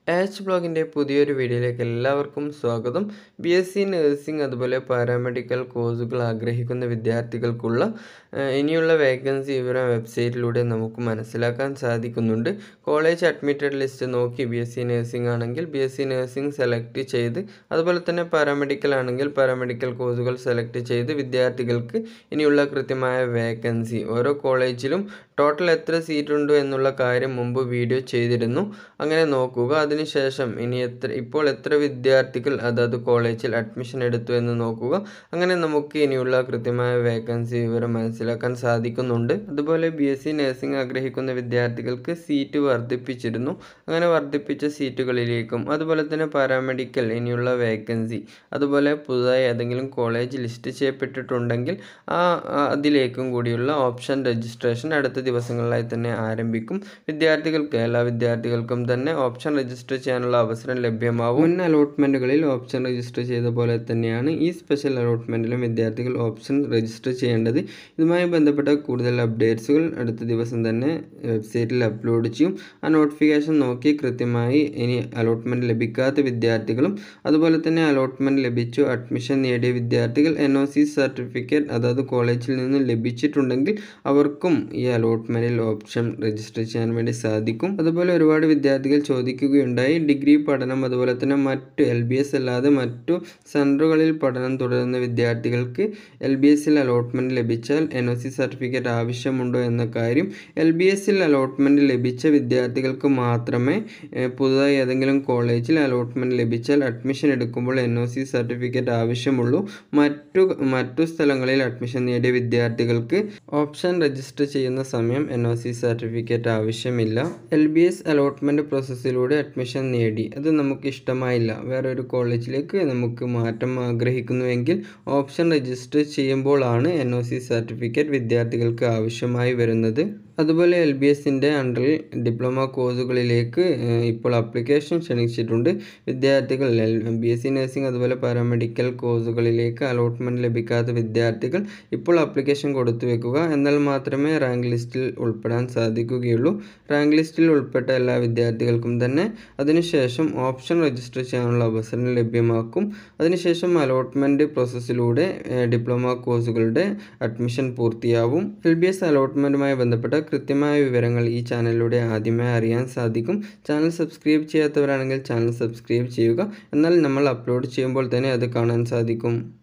H ബ്ലോഗിൻ്റെ പുതിയൊരു വീഡിയോയിലേക്ക് എല്ലാവർക്കും സ്വാഗതം ബി എസ് സി നഴ്സിംഗ് അതുപോലെ പാരാമെഡിക്കൽ കോഴ്സുകൾ ആഗ്രഹിക്കുന്ന വിദ്യാർത്ഥികൾക്കുള്ള ഏഹ്, ഇനിയുള്ള വേക്കൻസി വിവരം വെബ്സൈറ്റിലൂടെ നമുക്ക് മനസ്സിലാക്കാൻ സാധിക്കുന്നുണ്ട് കോളേജ് അഡ്മിറ്റഡ് ലിസ്റ്റ് നോക്കി ബി എസ് സി നഴ്സിംഗ് ആണെങ്കിൽ B S C nursing select ചെയ്ത് അതുപോലെ തന്നെ പാരാമെഡിക്കൽ ആണെങ്കിൽ പാരാമെഡിക്കൽ കോഴ്സുകൾ സെലക്ട് ചെയ്ത് വിദ്യാർത്ഥികൾക്ക് ഇനിയുള്ള കൃത്യമായ വേക്കൻസി ഓരോ കോളേജിലും ടോട്ടൽ എത്ര സീറ്റ് ഉണ്ട് എന്നുള്ള കാര്യം മുമ്പ് വീഡിയോ ചെയ്തിരുന്നു അങ്ങനെ നോക്കുക അതിനുശേഷം ഇനി എത്ര ഇപ്പോൾ എത്ര വിദ്യാർത്ഥികൾ അതത് കോളേജിൽ അഡ്മിഷൻ എടുത്തു എന്ന് നോക്കുക അങ്ങനെ നമുക്ക് ഇനിയുള്ള കൃത്യമായ വേക്കൻസി വിവരം മനസ്സിലാക്കാൻ സാധിക്കുന്നുണ്ട് അതുപോലെ ബി എസ് സി നഴ്സിംഗ് ആഗ്രഹിക്കുന്ന വിദ്യാർത്ഥികൾക്ക് സീറ്റ് വർദ്ധിപ്പിച്ചിരുന്നു അങ്ങനെ വർദ്ധിപ്പിച്ച സീറ്റുകളിലേക്കും അതുപോലെ തന്നെ പാരാമെഡിക്കൽ ഇനിയുള്ള വേക്കൻസി അതുപോലെ പുതുതായി ഏതെങ്കിലും കോളേജ് ലിസ്റ്റ് ചെയ്യപ്പെട്ടിട്ടുണ്ടെങ്കിൽ ആ ആ അതിലേക്കും കൂടിയുള്ള ഓപ്ഷൻ രജിസ്ട്രേഷൻ അടുത്ത ദിവസങ്ങളിലായി തന്നെ ആരംഭിക്കും വിദ്യാർത്ഥികൾക്ക് എല്ലാ വിദ്യാർത്ഥികൾക്കും തന്നെ ഓപ്ഷൻ രജിസ്റ്റർ ചെയ്യാനുള്ള അവസരം ലഭ്യമാവും മുൻ അലോട്ട്മെൻറ്റുകളിൽ ഓപ്ഷൻ രജിസ്റ്റർ ചെയ്ത പോലെ തന്നെയാണ് ഈ സ്പെഷ്യൽ അലോട്ട്മെൻറ്റിലും വിദ്യാർത്ഥികൾ ഓപ്ഷൻ രജിസ്റ്റർ ചെയ്യേണ്ടത് ഇതുമായി ബന്ധപ്പെട്ട കൂടുതൽ അപ്ഡേറ്റ്സുകൾ അടുത്ത ദിവസം തന്നെ വെബ്സൈറ്റിൽ അപ്ലോഡ് ചെയ്യും ആ നോട്ടിഫിക്കേഷൻ നോക്കി കൃത്യമായി ഇനി അലോട്ട്മെൻറ്റ് ലഭിക്കാത്ത വിദ്യാർത്ഥികളും അതുപോലെ തന്നെ അലോട്ട്മെൻറ്റ് ലഭിച്ചു അഡ്മിഷൻ നേടിയ വിദ്യാർത്ഥികൾ എൻ ഒ സി സർട്ടിഫിക്കറ്റ് അതായത് കോളേജിൽ നിന്ന് ലഭിച്ചിട്ടുണ്ടെങ്കിൽ അവർക്കും ഈ അലോട്ട്മെൻറ്റിൽ ഓപ്ഷൻ രജിസ്റ്റർ ചെയ്യാൻ വേണ്ടി സാധിക്കും അതുപോലെ ഒരുപാട് വിദ്യാർത്ഥികൾ ചോദിക്കുകയുണ്ടായി ഡിഗ്രി പഠനം അതുപോലെ തന്നെ മറ്റ് എൽ ബി എസ് അല്ലാതെ മറ്റു സെൻറ്ററുകളിൽ പഠനം തുടരുന്ന വിദ്യാർത്ഥികൾക്ക് എൽ ബി എസിൽ അലോട്ട്മെൻറ്റ് ലഭിച്ചാൽ എൻ ഒ സി സർട്ടിഫിക്കറ്റ് ആവശ്യമുണ്ടോ എന്ന കാര്യം എൽ ബി എസിൽ അലോട്ട്മെൻറ്റ് ലഭിച്ച വിദ്യാർത്ഥികൾക്ക് മാത്രമേ ഏഹ്, പുതുതായി ഏതെങ്കിലും കോളേജിൽ അലോട്ട്മെൻറ്റ് ലഭിച്ചാൽ അഡ്മിഷൻ എടുക്കുമ്പോൾ എൻ ഒ സി സർട്ടിഫിക്കറ്റ് ആവശ്യമുള്ളൂ മറ്റു മറ്റു സ്ഥലങ്ങളിൽ അഡ്മിഷൻ നേടിയ വിദ്യാർത്ഥികൾക്ക് ഓപ്ഷൻ രജിസ്റ്റർ ചെയ്യുന്ന സമയം എൻ ഒ സി സർട്ടിഫിക്കറ്റ് ആവശ്യമില്ല എൽ ബി എസ് അലോട്ട്മെൻറ്റ് പ്രോസസ്സിലൂടെ അഡ്മിഷൻ നേടി അത് നമുക്ക് ഇഷ്ടമായില്ല വേറൊരു കോളേജിലേക്ക് നമുക്ക് മാറ്റം ആഗ്രഹിക്കുന്നുവെങ്കിൽ ഓപ്ഷൻ രജിസ്റ്റർ ചെയ്യുമ്പോഴാണ് എൻ ഒ സി സർട്ടിഫിക്കറ്റ് വിദ്യാർത്ഥികൾക്ക് ആവശ്യമായി വരുന്നത് അതുപോലെ എൽ ബി എസിൻ്റെ അണ്ടറിൽ ഡിപ്ലോമ കോഴ്സുകളിലേക്ക് ഏഹ്, ഇപ്പോൾ അപ്ലിക്കേഷൻ ക്ഷണിച്ചിട്ടുണ്ട് വിദ്യാർത്ഥികൾ ബി എസ് സി നഴ്സിംഗ് അതുപോലെ പാരാമെഡിക്കൽ കോഴ്സുകളിലേക്ക് അലോട്ട്മെൻറ്റ് ലഭിക്കാത്ത വിദ്യാർത്ഥികൾ ഇപ്പോൾ അപ്ലിക്കേഷൻ കൊടുത്തു വെക്കുക എന്നാൽ മാത്രമേ റാങ്ക് ലിസ്റ്റിൽ ഉൾപ്പെടാൻ സാധിക്കുകയുള്ളൂ റാങ്ക് ലിസ്റ്റിൽ ഉൾപ്പെട്ട എല്ലാ വിദ്യാർത്ഥികൾക്കും തന്നെ അതിനുശേഷം ഓപ്ഷൻ രജിസ്റ്റർ ചെയ്യാനുള്ള അവസരം ലഭ്യമാക്കും അതിനുശേഷം അലോട്ട്മെൻറ്റ് പ്രോസസ്സിലൂടെ ഏഹ്, ഡിപ്ലോമ കോഴ്സുകളുടെ അഡ്മിഷൻ പൂർത്തിയാവും എൽ ബി എസ് അലോട്ട്മെൻറ്റുമായി ബന്ധപ്പെട്ട കൃത്യമായ വിവരങ്ങൾ ഈ ചാനലിലൂടെ ആദ്യമായി അറിയാൻ സാധിക്കും ചാനൽ സബ്സ്ക്രൈബ് ചെയ്യാത്തവരാണെങ്കിൽ ചാനൽ സബ്സ്ക്രൈബ് ചെയ്യുക എന്നാൽ നമ്മൾ അപ്ലോഡ് ചെയ്യുമ്പോൾ തന്നെ അത് കാണാൻ സാധിക്കും